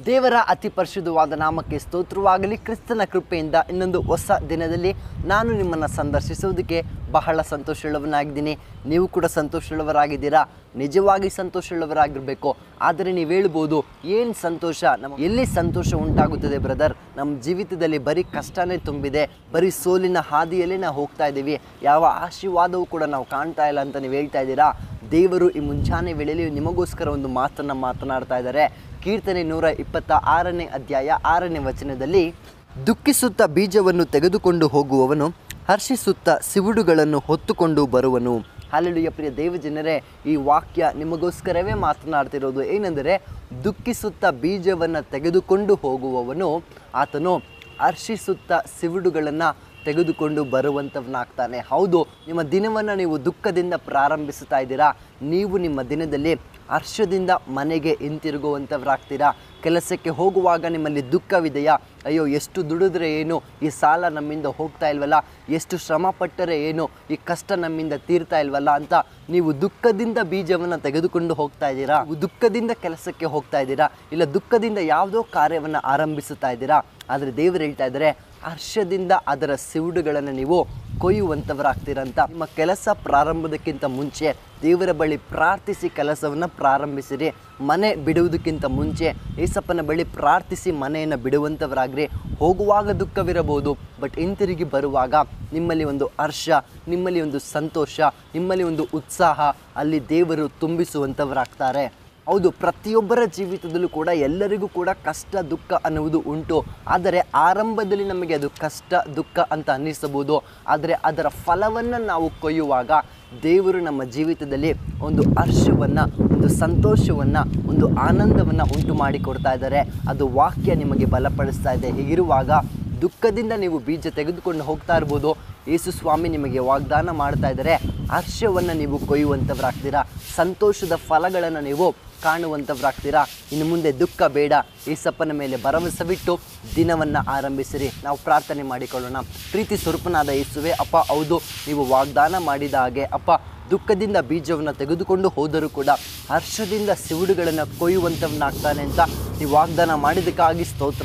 ದೇವರ ಅತಿ ಪರಿಶುದ್ಧವಾದ ನಾಮಕ್ಕೆ ಸ್ತೋತ್ರವಾಗಲಿ ಕ್ರಿಸ್ತನ ಕೃಪೆಯಿಂದ ಇನ್ನೊಂದು ಹೊಸ ದಿನದಲ್ಲಿ ನಾನು ನಿಮ್ಮನ್ನು ಸಂದರ್ಶಿಸುವುದಕ್ಕೆ ಬಹಳ ಸಂತೋಷವುಳ್ಳವನಾಗಿದ್ದೀನಿ ನೀವು ಕೂಡ ಸಂತೋಷವುಳ್ಳವರಾಗಿದ್ದೀರಾ ನಿಜವಾಗಿ ಸಂತೋಷವುಳ್ಳವರಾಗಿರಬೇಕು ಆದರೆ ನೀವು ಹೇಳ್ಬೋದು ಏನು ಸಂತೋಷ ನಮ್ಮ ಎಲ್ಲಿ ಸಂತೋಷ ಉಂಟಾಗುತ್ತದೆ ಬ್ರದರ್ ನಮ್ಮ ಜೀವಿತದಲ್ಲಿ ಬರೀ ಕಷ್ಟನೇ ತುಂಬಿದೆ ಬರೀ ಸೋಲಿನ ಹಾದಿಯಲ್ಲೇ ನಾವು ಹೋಗ್ತಾ ಇದ್ದೀವಿ ಯಾವ ಆಶೀರ್ವಾದವೂ ಕೂಡ ನಾವು ಕಾಣ್ತಾ ಇಲ್ಲ ಅಂತ ನೀವು ಹೇಳ್ತಾ ಇದ್ದೀರಾ ದೇವರು ಈ ಮುಂಜಾನೆ ವೇಳೆಯಲ್ಲಿ ನಿಮಗೋಸ್ಕರ ಒಂದು ಮಾತನ್ನು ಮಾತನಾಡ್ತಾ ಇದ್ದಾರೆ ಕೀರ್ತನೆ ನೂರ ಇಪ್ಪತ್ತ ಆರನೇ ಅಧ್ಯಾಯ ಆರನೇ ವಚನದಲ್ಲಿ ದುಃಖಿಸುತ್ತಾ ಬೀಜವನ್ನು ತೆಗೆದುಕೊಂಡು ಹೋಗುವವನು ಹರ್ಷಿಸುತ್ತಾ ಸಿವುಡುಗಳನ್ನು ಹೊತ್ತುಕೊಂಡು ಬರುವನು ಹಾಲೆಲುಯ್ಯ ಪ್ರಿಯ ದೇವಜನರೇ ಈ ವಾಕ್ಯ ನಿಮಗೋಸ್ಕರವೇ ಮಾತನಾಡ್ತಿರೋದು ಏನೆಂದರೆ ದುಃಖಿಸುತ್ತಾ ಬೀಜವನ್ನು ತೆಗೆದುಕೊಂಡು ಹೋಗುವವನು ಆತನು ಹರ್ಷಿಸುತ್ತಾ ಸಿವುಡುಗಳನ್ನು ತೆಗೆದುಕೊಂಡು ಬರುವಂಥವನಾಗ್ತಾನೆ ಹೌದು ನಿಮ್ಮ ದಿನವನ್ನು ನೀವು ದುಃಖದಿಂದ ಪ್ರಾರಂಭಿಸ್ತಾ ಇದ್ದೀರಾ ನೀವು ನಿಮ್ಮ ದಿನದಲ್ಲಿ ಹರ್ಷದಿಂದ ಮನೆಗೆ ಹಿಂತಿರುಗುವಂಥವ್ರಾಗ್ತೀರಾ ಕೆಲಸಕ್ಕೆ ಹೋಗುವಾಗ ನಿಮ್ಮಲ್ಲಿ ದುಃಖವಿದೆಯಾ ಅಯ್ಯೋ ಎಷ್ಟು ದುಡಿದ್ರೆ ಏನು ಈ ಸಾಲ ನಮ್ಮಿಂದ ಹೋಗ್ತಾ ಇಲ್ವಲ್ಲ ಎಷ್ಟು ಶ್ರಮ ಪಟ್ಟರೆ ಏನು ಈ ಕಷ್ಟ ನಮ್ಮಿಂದ ತೀರ್ತಾ ಇಲ್ವಲ್ಲ ಅಂತ ನೀವು ದುಃಖದಿಂದ ಬೀಜವನ್ನು ತೆಗೆದುಕೊಂಡು ಹೋಗ್ತಾ ಇದ್ದೀರಾ ನೀವು ದುಃಖದಿಂದ ಕೆಲಸಕ್ಕೆ ಹೋಗ್ತಾ ಇದ್ದೀರಾ ಇಲ್ಲ ದುಃಖದಿಂದ ಯಾವುದೋ ಕಾರ್ಯವನ್ನು ಆರಂಭಿಸುತ್ತಾ ಇದ್ದೀರಾ ಆದರೆ ದೇವರು ಹೇಳ್ತಾ ಇದ್ದಾರೆ ಹರ್ಷದಿಂದ ಅದರ ಸಿವುಡುಗಳನ್ನು ನೀವು ಕೊಯ್ಯುವಂಥವರಾಗ್ತೀರಂತ ನಿಮ್ಮ ಕೆಲಸ ಪ್ರಾರಂಭದಕ್ಕಿಂತ ಮುಂಚೆ ದೇವರ ಬಳಿ ಪ್ರಾರ್ಥಿಸಿ ಕೆಲಸವನ್ನು ಪ್ರಾರಂಭಿಸಿರಿ ಮನೆ ಬಿಡುವುದಕ್ಕಿಂತ ಮುಂಚೆ ಏಸಪ್ಪನ ಬಳಿ ಪ್ರಾರ್ಥಿಸಿ ಮನೆಯನ್ನು ಬಿಡುವಂಥವರಾಗ್ರಿ ಹೋಗುವಾಗ ದುಃಖವಿರಬಹುದು ಬಟ್ ಹಿಂತಿರುಗಿ ಬರುವಾಗ ನಿಮ್ಮಲ್ಲಿ ಒಂದು ಹರ್ಷ ನಿಮ್ಮಲ್ಲಿ ಒಂದು ಸಂತೋಷ ನಿಮ್ಮಲ್ಲಿ ಒಂದು ಉತ್ಸಾಹ ಅಲ್ಲಿ ದೇವರು ತುಂಬಿಸುವಂಥವರಾಗ್ತಾರೆ ಹೌದು ಪ್ರತಿಯೊಬ್ಬರ ಜೀವಿತದಲ್ಲೂ ಕೂಡ ಎಲ್ಲರಿಗೂ ಕೂಡ ಕಷ್ಟ ದುಃಖ ಅನ್ನುವುದು ಉಂಟು ಆದರೆ ಆರಂಭದಲ್ಲಿ ನಮಗೆ ಅದು ಕಷ್ಟ ದುಃಖ ಅಂತ ಅನ್ನಿಸಬಹುದು ಆದರೆ ಅದರ ಫಲವನ್ನು ನಾವು ಕೊಯ್ಯುವಾಗ ದೇವರು ನಮ್ಮ ಜೀವಿತದಲ್ಲಿ ಒಂದು ಹರ್ಷವನ್ನು ಒಂದು ಸಂತೋಷವನ್ನು ಒಂದು ಆನಂದವನ್ನು ಉಂಟು ಮಾಡಿಕೊಡ್ತಾ ಇದ್ದಾರೆ ಅದು ವಾಕ್ಯ ನಿಮಗೆ ಬಲಪಡಿಸ್ತಾ ಇದೆ ಹೀಗಿರುವಾಗ ದುಃಖದಿಂದ ನೀವು ಬೀಜ ತೆಗೆದುಕೊಂಡು ಹೋಗ್ತಾ ಇರ್ಬೋದು ಯೇಸು ಸ್ವಾಮಿ ನಿಮಗೆ ವಾಗ್ದಾನ ಮಾಡ್ತಾ ಇದ್ದಾರೆ ಹರ್ಷವನ್ನು ನೀವು ಕೊಯ್ಯುವಂಥವ್ರಾಗ್ತೀರಾ ಸಂತೋಷದ ಫಲಗಳನ್ನು ನೀವು ಕಾಣುವಂಥವ್ರಾಗ್ತೀರಾ ಇನ್ನು ಮುಂದೆ ದುಃಖ ಬೇಡ ಏಸಪ್ಪನ ಮೇಲೆ ಭರವಸೆ ಬಿಟ್ಟು ದಿನವನ್ನು ಆರಂಭಿಸಿರಿ ನಾವು ಪ್ರಾರ್ಥನೆ ಮಾಡಿಕೊಳ್ಳೋಣ ಪ್ರೀತಿ ಸ್ವರೂಪನಾದ ಯೇಸುವೆ ಅಪ್ಪ ಹೌದು ನೀವು ವಾಗ್ದಾನ ಮಾಡಿದ ಹಾಗೆ ಅಪ್ಪ ದುಃಖದಿಂದ ಬೀಜವನ್ನು ತೆಗೆದುಕೊಂಡು ಹೋದರೂ ಕೂಡ ಹರ್ಷದಿಂದ ಸಿವುಡುಗಳನ್ನು ಕೊಯ್ಯುವಂಥವನ್ನಾಗ್ತಾನೆ ಅಂತ ನೀವು ವಾಗ್ದಾನ ಮಾಡಿದ್ದಕ್ಕಾಗಿ ಸ್ತೋತ್ರ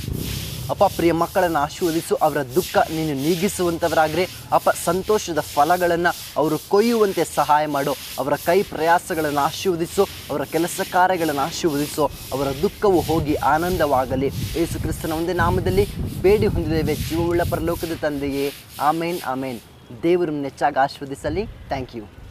ಅಪ್ಪ ಪ್ರಿಯ ಮಕ್ಕಳನ್ನು ಆಶೀರ್ವದಿಸು ಅವರ ದುಃಖ ನೀನು ನೀಗಿಸುವಂಥವರಾಗ್ರಿ ಅಪ್ಪ ಸಂತೋಷದ ಫಲಗಳನ್ನು ಅವರು ಕೊಯ್ಯುವಂತೆ ಸಹಾಯ ಮಾಡು ಅವರ ಕೈ ಪ್ರಯಾಸಗಳನ್ನು ಆಶೀರ್ವದಿಸು ಅವರ ಕೆಲಸ ಕಾರ್ಯಗಳನ್ನು ಆಶೀರ್ವದಿಸು ಅವರ ದುಃಖವು ಹೋಗಿ ಆನಂದವಾಗಲಿ ಯೇಸು ಕ್ರಿಸ್ತನ ಒಂದೇ ನಾಮದಲ್ಲಿ ಬೇಡಿ ಹೊಂದಿದ್ದೇವೆ ಜೀವವುಳ್ಳ ಪರಲೋಕದ ತಂದೆಯೇ ಆಮೇನ್ ಆಮೇನ್ ದೇವರು ಹೆಚ್ಚಾಗಿ ಆಶೀರ್ವದಿಸಲಿ ಥ್ಯಾಂಕ್ ಯು